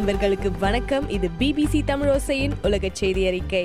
அன்பர்களுக்கு வணக்கம் இது பிபிசி தமிழோசையின் உலக செய்தி அறிக்கை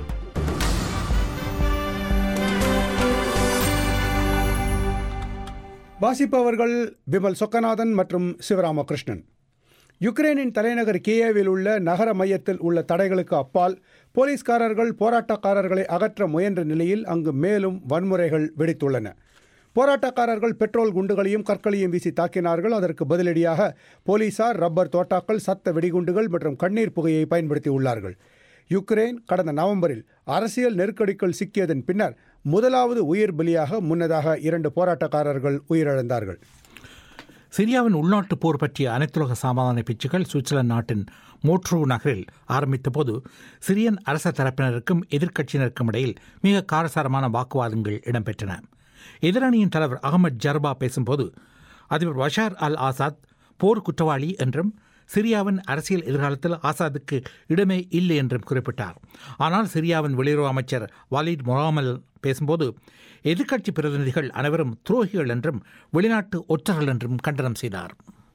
வாசிப்பவர்கள் விமல் சொக்கநாதன் மற்றும் சிவராமகிருஷ்ணன் யுக்ரைனின் தலைநகர் கியேவில் உள்ள நகர மையத்தில் உள்ள தடைகளுக்கு அப்பால் போலீஸ்காரர்கள் போராட்டக்காரர்களை அகற்ற முயன்ற நிலையில் அங்கு மேலும் வன்முறைகள் வெடித்துள்ளன போராட்டக்காரர்கள் பெட்ரோல் குண்டுகளையும் கற்களையும் வீசி தாக்கினார்கள் அதற்கு பதிலடியாக போலீசார் ரப்பர் தோட்டாக்கள் சத்த வெடிகுண்டுகள் மற்றும் கண்ணீர் புகையை பயன்படுத்தி உள்ளார்கள் யுக்ரைன் கடந்த நவம்பரில் அரசியல் நெருக்கடிக்குள் சிக்கியதன் பின்னர் முதலாவது உயிர் பலியாக முன்னதாக இரண்டு போராட்டக்காரர்கள் உயிரிழந்தார்கள் சிரியாவின் உள்நாட்டு போர் பற்றிய அனைத்துலக சமாதான பேச்சுக்கள் சுவிட்சர்லாந்து நாட்டின் மோட்ரூ நகரில் ஆரம்பித்த போது சிரியன் அரச தரப்பினருக்கும் எதிர்க்கட்சியினருக்கும் இடையில் மிக காரசாரமான வாக்குவாதங்கள் இடம்பெற்றன எதிரணியின் தலைவர் அகமது ஜர்பா பேசும்போது அதிபர் பஷார் அல் ஆசாத் போர் குற்றவாளி என்றும் சிரியாவின் அரசியல் எதிர்காலத்தில் ஆசாதுக்கு இடமே இல்லை என்றும் குறிப்பிட்டார் ஆனால் சிரியாவின் வெளியுறவு அமைச்சர் வாலிட் மொராமல் பேசும்போது எதிர்க்கட்சி பிரதிநிதிகள் அனைவரும் துரோகிகள் என்றும் வெளிநாட்டு ஒற்றர்கள் என்றும் கண்டனம் செய்தார்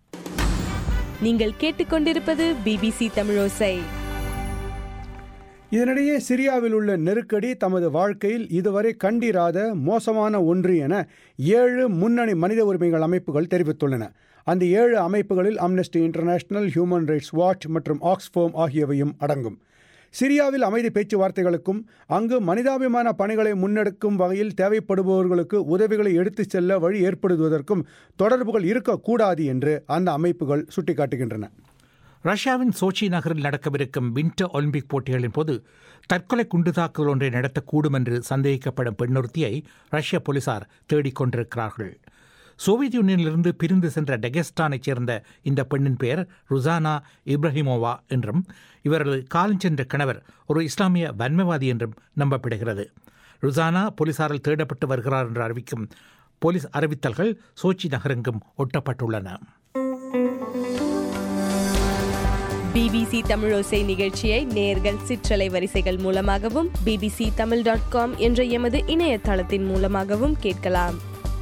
நீங்கள் கேட்டுக்கொண்டிருப்பது பிபிசி தமிழோசை இதனிடையே சிரியாவில் உள்ள நெருக்கடி தமது வாழ்க்கையில் இதுவரை கண்டிராத மோசமான ஒன்று என ஏழு முன்னணி மனித உரிமைகள் அமைப்புகள் தெரிவித்துள்ளன அந்த ஏழு அமைப்புகளில் Amnesty International Human Rights Watch மற்றும் ஆக்ஸ்ஃபோம் ஆகியவையும் அடங்கும் சிரியாவில் அமைதி பேச்சுவார்த்தைகளுக்கும் அங்கு மனிதாபிமான பணிகளை முன்னெடுக்கும் வகையில் தேவைப்படுபவர்களுக்கு உதவிகளை எடுத்துச் செல்ல வழி ஏற்படுவதற்கும் தொடர்புகள் இருக்கக்கூடாது என்று அந்த அமைப்புகள் சுட்டிக்காட்டுகின்றன ரஷ்யாவின் சோச்சி நகரில் நடக்கவிருக்கும் வின்டர் ஒலிம்பிக் போட்டிகளின் போது தற்கொலை குண்டு தாக்குதல் ஒன்றை நடத்தக்கூடும் என்று சந்தேகிக்கப்படும் பெண்ணொருத்தியை ரஷ்ய போலீசார் தேடிக் கொண்டிருக்கிறார்கள் சோவியத் யூனியனிலிருந்து பிரிந்து சென்ற டெகஸ்டானைச் சேர்ந்த இந்த பெண்ணின் பெயர் ருசானா இப்ராஹிமோவா என்றும் இவரது காலஞ்சென்ற கணவர் ஒரு இஸ்லாமிய வன்மைவாதி என்றும் நம்பப்படுகிறது ருசானா போலீசாரால் தேடப்பட்டு வருகிறார் என்று அறிவிக்கும் போலீஸ் அறிவித்தல்கள் சோச்சி நகரெங்கும் ஒட்டப்பட்டுள்ளன பிபிசி தமிழோசை நிகழ்ச்சியை நேர்கள் சிற்றலை வரிசைகள் மூலமாகவும் பிபிசி தமிழ் டாட் காம் என்ற எமது இணையதளத்தின் மூலமாகவும் கேட்கலாம்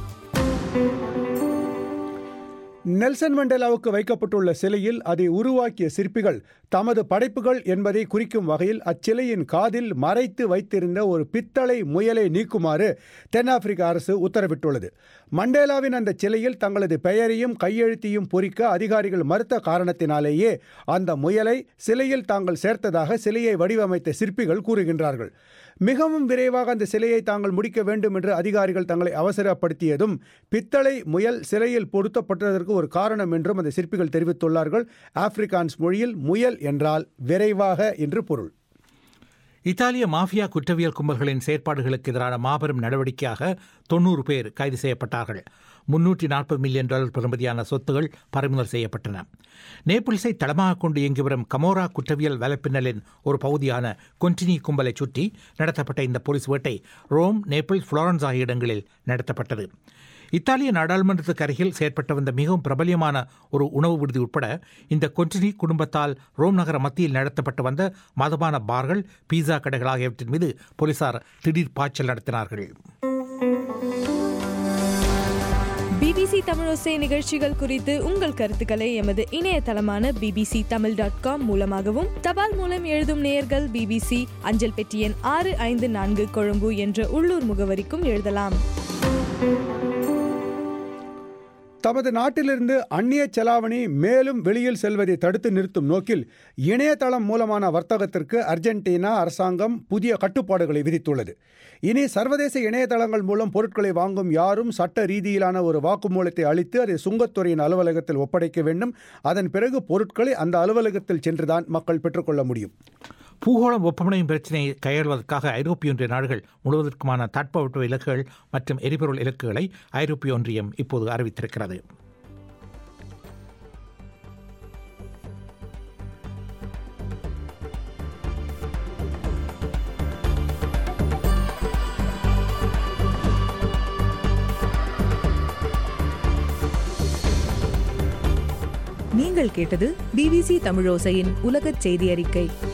நெல்சன் மண்டேலாவுக்கு வைக்கப்பட்டுள்ள சிலையில் அதை உருவாக்கிய சிற்பிகள் தமது படைப்புகள் என்பதை குறிக்கும் வகையில் அச்சிலையின் காதில் மறைத்து வைத்திருந்த ஒரு பித்தளை முயலை நீக்குமாறு தென்னாப்பிரிக்க அரசு உத்தரவிட்டுள்ளது மண்டேலாவின் அந்த சிலையில் தங்களது பெயரையும் கையெழுத்தையும் பொறிக்க அதிகாரிகள் மறுத்த காரணத்தினாலேயே அந்த முயலை சிலையில் தாங்கள் சேர்த்ததாக சிலையை வடிவமைத்த சிற்பிகள் கூறுகின்றார்கள் மிகவும் விரைவாக அந்த சிலையை தாங்கள் முடிக்க வேண்டும் என்று அதிகாரிகள் தங்களை அவசரப்படுத்தியதும் பித்தளை முயல் சிலையில் பொருத்தப்பட்டதற்கு ஒரு காரணம் என்றும் அந்த சிற்பிகள் தெரிவித்துள்ளார்கள் ஆப்பிரிக்கான்ஸ் மொழியில் முயல் என்றால் விரைவாக என்று பொருள் இத்தாலிய மாஃபியா குற்றவியல் கும்பல்களின் செயற்பாடுகளுக்கு எதிரான மாபெரும் நடவடிக்கையாக தொண்ணூறு பேர் கைது செய்யப்பட்டார்கள் முன்னூற்றி நாற்பது மில்லியன் டாலர் பெறுமதியான சொத்துகள் பறிமுதல் செய்யப்பட்டன நேபிள்ஸை தளமாக கொண்டு இயங்கி வரும் கமோரா குற்றவியல் வலைப்பின்னலின் ஒரு பகுதியான கொன்டினி கும்பலை சுற்றி நடத்தப்பட்ட இந்த போலீஸ் வேட்டை ரோம் நேபிள்ஸ் புளோரன்ஸ் ஆகிய இடங்களில் நடத்தப்பட்டது இத்தாலிய நாடாளுமன்றத்துக்கு அருகில் செயற்பட்டு வந்த மிகவும் பிரபலியமான ஒரு உணவு விடுதி உட்பட இந்த கொன்டினி குடும்பத்தால் ரோம் நகர மத்தியில் நடத்தப்பட்டு வந்த மதமான பார்கள் பீஸா கடைகள் ஆகியவற்றின் மீது போலீசார் திடீர் பாய்ச்சல் நடத்தினார்கள் பிபிசி தமிழோசை நிகழ்ச்சிகள் குறித்து உங்கள் கருத்துக்களை எமது இணையதளமான பிபிசி தமிழ் டாட் காம் மூலமாகவும் தபால் மூலம் எழுதும் நேயர்கள் பிபிசி அஞ்சல் பெட்டி எண் ஆறு ஐந்து நான்கு கொழும்பு என்ற உள்ளூர் முகவரிக்கும் எழுதலாம் தமது நாட்டிலிருந்து அந்நிய செலாவணி மேலும் வெளியில் செல்வதை தடுத்து நிறுத்தும் நோக்கில் இணையதளம் மூலமான வர்த்தகத்திற்கு அர்ஜென்டினா அரசாங்கம் புதிய கட்டுப்பாடுகளை விதித்துள்ளது இனி சர்வதேச இணையதளங்கள் மூலம் பொருட்களை வாங்கும் யாரும் சட்ட ரீதியிலான ஒரு வாக்குமூலத்தை அளித்து அதை சுங்கத்துறையின் அலுவலகத்தில் ஒப்படைக்க வேண்டும் அதன் பிறகு பொருட்களை அந்த அலுவலகத்தில் சென்றுதான் மக்கள் பெற்றுக்கொள்ள முடியும் பூகோள வெப்பமடையும் பிரச்சினையை கையாள்வதற்காக ஐரோப்பிய ஒன்றிய நாடுகள் முழுவதற்குமான தட்பவெப்ப இலக்குகள் மற்றும் எரிபொருள் இலக்குகளை ஐரோப்பிய ஒன்றியம் இப்போது அறிவித்திருக்கிறது நீங்கள் கேட்டது பிபிசி தமிழோசையின் உலகச் செய்தி அறிக்கை